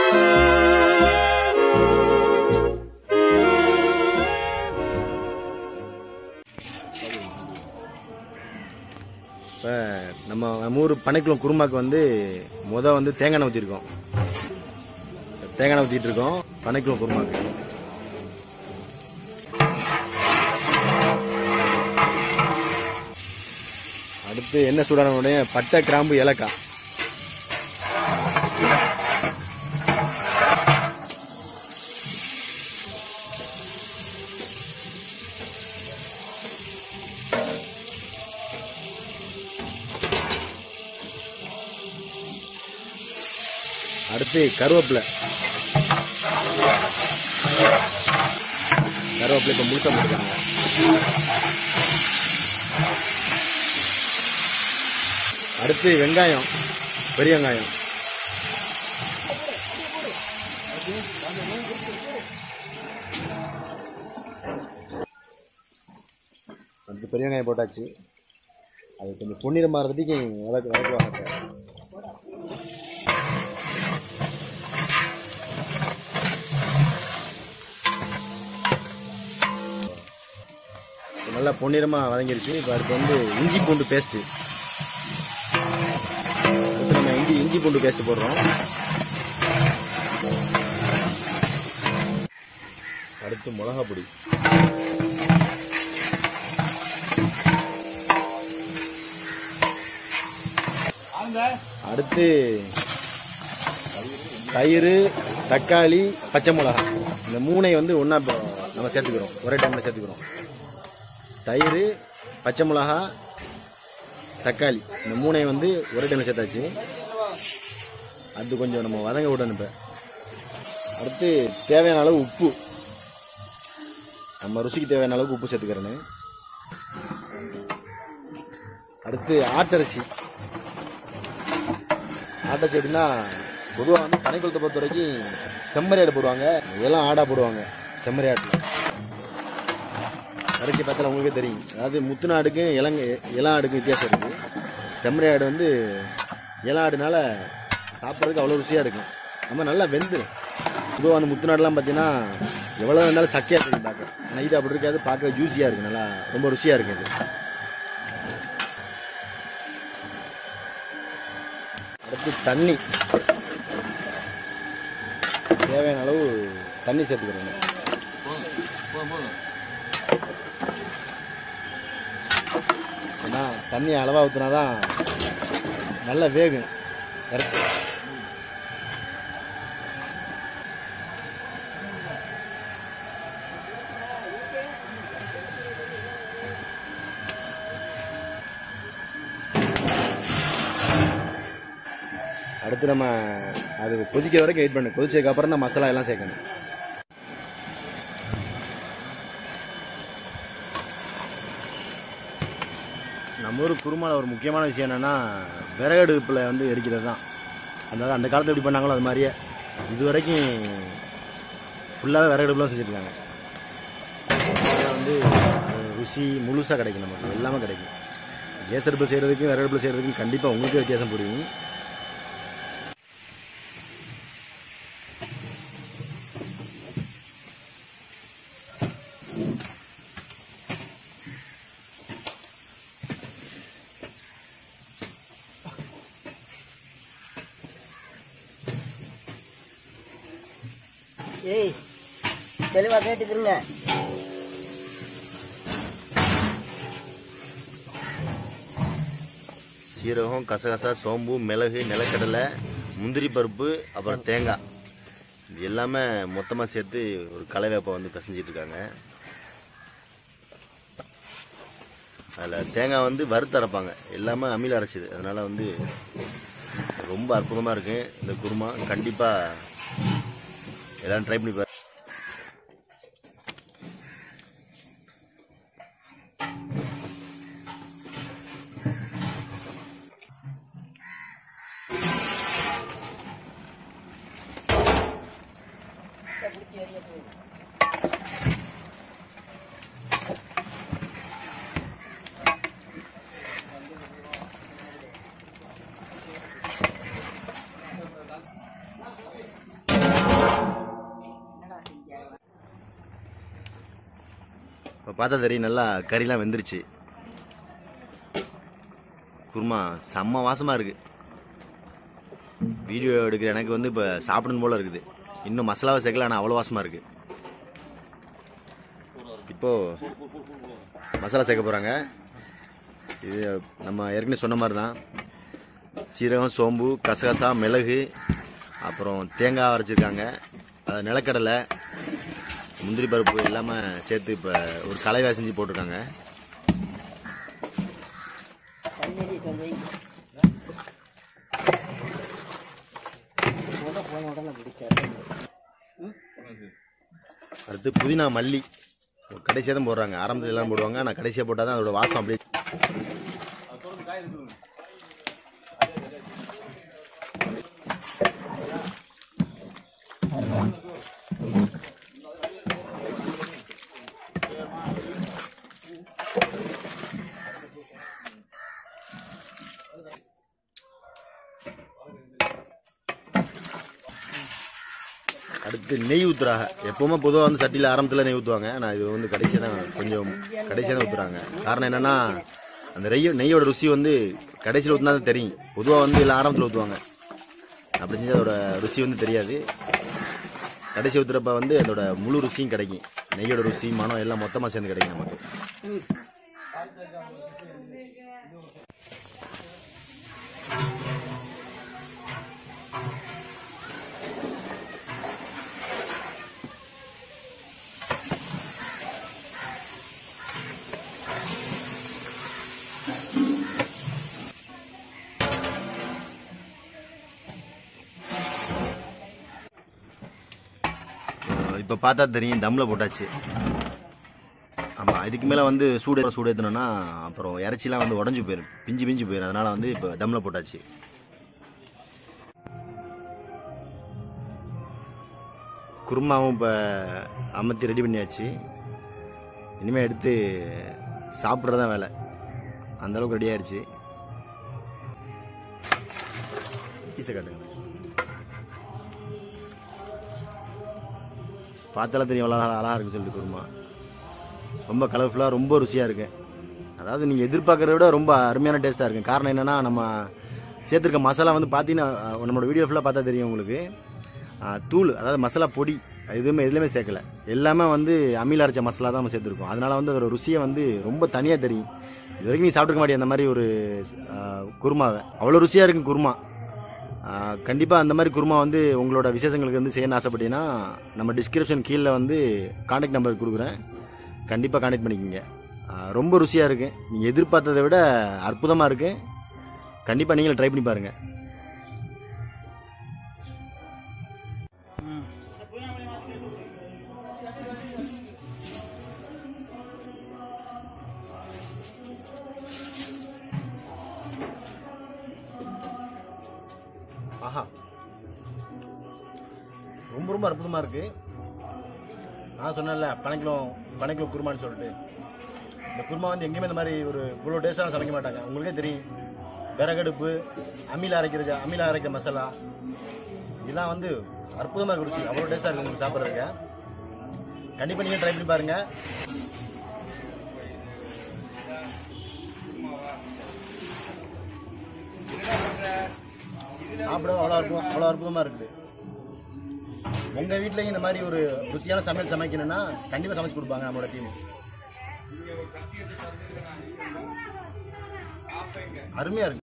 இப்போ நம்ம நம்ம ஊர் பனைக்குளம் குருமாக்கு வந்து முத வந்து தேங்காய் எண்ணெய் ஊற்றிருக்கோம் தேங்காய் எண்ணெய் ஊற்றிட்டு இருக்கோம் பனைக்குளம் குருமாக்கு அடுத்து என்ன சூடான உடனே பட்டை கிராம்பு ஏலக்காய் அடுத்து கருவேப்பிலை கருவேப்பிலை இப்போ முழுசா போட்டுருக்காங்க அடுத்து வெங்காயம் பெரிய வெங்காயம் அடுத்து பெரிய வெங்காயம் போட்டாச்சு அது கொஞ்சம் பொன்னிறம் மாறுறதுக்கு வதக்கு வதக்குவாங்க இப்ப நல்லா பொன்னிறமாக வதங்கிருச்சு இப்போ அடுத்து வந்து இஞ்சி பூண்டு பேஸ்ட்டு அடுத்து நம்ம இஞ்சி இஞ்சி பூண்டு பேஸ்ட் போடுறோம் அடுத்து மிளகா பொடி அடுத்து தயிர் தக்காளி பச்சை மிளகா இந்த மூணை வந்து ஒன்றா நம்ம சேர்த்துக்கிறோம் ஒரே டைமில் சேர்த்துக்கிறோம் தயிர் பச்சை மிளகா தக்காளி இந்த மூணை வந்து ஒரே டைமில் சேர்த்தாச்சு அது கொஞ்சம் நம்ம வதங்க விடணும் இப்போ அடுத்து தேவையான அளவு உப்பு நம்ம ருசிக்கு தேவையான அளவுக்கு உப்பு சேர்த்துக்கிறேன்னு அடுத்து ஆட்டரிசி ஆட்டரிசி எப்படின்னா பொதுவாக வந்து பனைக்குளத்தை பொறுத்த வரைக்கும் செம்மறி ஆடு போடுவாங்க இதெல்லாம் ஆடாக போடுவாங்க செம்மறி ஆட்டில் அரைச்சி பார்த்தால உங்களுக்கே தெரியும் அதாவது முத்து ஆடுக்கும் இளங்க இளம் ஆடுக்கும் வித்தியாசம் இருக்குது செம்மறி ஆடு வந்து இளம் ஆடுனால சாப்பிட்றதுக்கு அவ்வளோ ருசியாக இருக்கும் நம்ம நல்லா வெந்து பொதுவாக அந்த முத்து நாடுலாம் பார்த்தீங்கன்னா எவ்வளோ இருந்தாலும் சக்கையாக தெரியும் பார்க்க ஆனால் இது அப்படி இருக்காது பார்க்க ஜூஸியாக இருக்குது நல்லா ரொம்ப ருசியாக இருக்குது இது அடுத்து தண்ணி தேவையான அளவு தண்ணி சேர்த்துக்கிறேன் ஏன்னா தண்ணி அளவாக ஊற்றினா தான் நல்லா வேகும் இறச்சி அடுத்து நம்ம அது கொதிக்க வரைக்கும் வெயிட் பண்ணு கொதிச்சதுக்கு அப்புறம் தான் மசாலா எல்லாம் சேர்க்கணும் நம்ம ஊர் குருமாவில் ஒரு முக்கியமான விஷயம் என்னென்னா விறகடுப்பில் வந்து எரிக்கிறது தான் அதாவது அந்த காலத்தில் எப்படி பண்ணாங்களோ அது மாதிரியே இது வரைக்கும் ஃபுல்லாகவே விறகடுப்பில் செஞ்சுருக்காங்க வந்து அது ருசி முழுசாக கிடைக்கும் நமக்கு எல்லாமே கிடைக்கும் கேஸ் அடுப்பில் செய்கிறதுக்கும் விறகடுப்பில் செய்கிறதுக்கும் கண்டிப்பாக உங்களுக்கே வித்தியாசம் புரியும் ஏய் தெளிவா கேட்டுக்கிறங்க சீரகம் கசகசா சோம்பு மிளகு நிலக்கடலை முந்திரி பருப்பு அப்புறம் தேங்காய் இது எல்லாமே மொத்தமாக சேர்த்து ஒரு கலவைப்பை வந்து பிசைஞ்சிட்டு இருக்காங்க அதில் தேங்காய் வந்து வறுத்து அரைப்பாங்க எல்லாமே அம்மியில் அரைச்சிது அதனால் வந்து ரொம்ப அற்புதமாக இருக்கு இந்த குருமா கண்டிப்பாக எல்லாரும் ட்ரை பண்ணி பாரு இப்போ பார்த்தா தெரியும் நல்லா கறிலாம் வெந்துருச்சு குருமா செம்ம வாசமாக இருக்குது வீடியோ எடுக்கிற எனக்கு வந்து இப்போ சாப்பிடணும் போல இருக்குது இன்னும் மசாலாவை சேர்க்கல ஆனால் அவ்வளோ வாசமாக இருக்குது இப்போது மசாலா சேர்க்க போகிறாங்க இது நம்ம ஏற்கனவே சொன்ன மாதிரி தான் சீரகம் சோம்பு கசகசா மிளகு அப்புறம் தேங்காய் அரைச்சிருக்காங்க அது நிலக்கடலை முந்திரி பருப்பு எல்லாமே சேர்த்து இப்போ ஒரு கலைவா செஞ்சு போட்டிருக்காங்க தண்ணி கொண்டு போய் முத போன உடனே பிடிச்சாரு அடுத்து புதினா மல்லி கடைசியாக தான் போடுறாங்க ஆரம்பத்தில் எல்லாம் போடுவாங்க ஆனால் கடைசியாக போட்டால் தான் அதோட வாசம் அப்படியே அடுத்து நெய் ஊற்றுறாங்க எப்பவுமே பொதுவாக வந்து சட்டியில் ஆரம்பத்தில் நெய் ஊற்றுவாங்க ஆனால் இது வந்து கடைசியாக தான் கொஞ்சம் கடைசியாக தான் ஊற்றுறாங்க காரணம் என்னென்னா அந்த நெய் நெய்யோட ருசி வந்து கடைசியில் ஊற்றினா தான் தெரியும் பொதுவாக வந்து இல்லை ஆரம்பத்தில் ஊற்றுவாங்க அப்படி செஞ்சு அதோட ருசி வந்து தெரியாது கடைசி ஊற்றுறப்ப வந்து அதோட முழு ருசியும் கிடைக்கும் நெய்யோட ருசி மனம் எல்லாம் மொத்தமாக சேர்ந்து கிடைக்கும் நமக்கு இப்போ பார்த்தா தெரியும் தம்மில் போட்டாச்சு ஆமாம் இதுக்கு மேலே வந்து சூடு சூடு ஏற்றணும்னா அப்புறம் இறைச்சிலாம் வந்து உடஞ்சி போயிடும் பிஞ்சு பிஞ்சு போயிடும் அதனால் வந்து இப்போ தம்மில் போட்டாச்சு குருமாவும் இப்போ அமர்த்தி ரெடி பண்ணியாச்சு இனிமேல் எடுத்து சாப்பிட்றது தான் வேலை அந்த அளவுக்கு ரெடி ஆயிடுச்சு பீஸை காட்டுங்க பார்த்தாலே தெரியும் எவ்வளோ அழகாக இருக்குன்னு சொல்லிட்டு குருமா ரொம்ப கலர்ஃபுல்லாக ரொம்ப ருசியாக இருக்கு அதாவது நீங்கள் எதிர்பார்க்கறத விட ரொம்ப அருமையான டேஸ்ட்டாக இருக்கு காரணம் என்னென்னா நம்ம சேர்த்துருக்க மசாலா வந்து பார்த்தீங்கன்னா அஹ், நம்மளோட வீடியோ ஃபுல்லாக பார்த்தா தெரியும் உங்களுக்கு அஹ், தூள் அதாவது மசாலா பொடி எதுவுமே எதுலையுமே சேர்க்கல எல்லாமே வந்து அம்மியில் அரைச்ச மசாலா தான் நம்ம சேர்த்துருக்கோம் அதனால வந்து அதோட ருசியை வந்து ரொம்ப தனியாக தெரியும் இது வரைக்கும் நீ சாப்பிட்டுருக்க மாட்டிய அந்த மாதிரி ஒரு அஹ், குருமாவை அவ்வளோ ருசியாக இருக்கும் குருமா கண்டிப்பாக அந்த மாதிரி குருமா வந்து உங்களோட விசேஷங்களுக்கு வந்து செய்யணும்னு ஆசைப்பட்டீங்கன்னா நம்ம டிஸ்கிரிப்ஷன் கீழே வந்து காண்டாக்ட் நம்பர் கொடுக்குறேன் கண்டிப்பாக காண்டாக்ட் பண்ணிக்கோங்க ஆஹ் ரொம்ப ருசியாக இருக்கு நீங்கள் எதிர்பார்த்ததை விட அற்புதமாக இருக்கு கண்டிப்பாக நீங்களும் ட்ரை பண்ணி பாருங்கள் ஆஹா ரொம்ப ரொம்ப அற்புதமாக இருக்கு நான் சொன்னேன்ல பனைக்கிலம் பனைக்கிலம் குருமான்னு சொல்லிட்டு இந்த குருமா வந்து எங்கேயுமே இந்த மாதிரி ஒரு இவ்வளோ டேஸ்ட்டாக சமைக்க மாட்டாங்க உங்களுக்கே தெரியும் விறகடுப்பு அம்மியில் அரைக்கிற ஜா- அம்மியில் அரைக்கிற மசாலா இதெல்லாம் வந்து அற்புதமாக இருக்கு ருசி அவ்வளோ டேஸ்ட்டாக இருக்கு உங்களுக்கு சாப்பிட்றதுக்கு கண்டிப்பாக நீங்கள் ட்ரை பண்ணி பாருங்கள் சாப்பிட அவ்வளோ அற்புதம் அவ்வளோ அற்புதமாக இருக்குது உங்கள் வீட்லேயும் இந்த மாதிரி ஒரு ருசியான சமையல் சமைக்கணும்னா கண்டிப்பாக சமைச்சு கொடுப்பாங்க நம்மளோட டீம் அருமையாக இருக்கு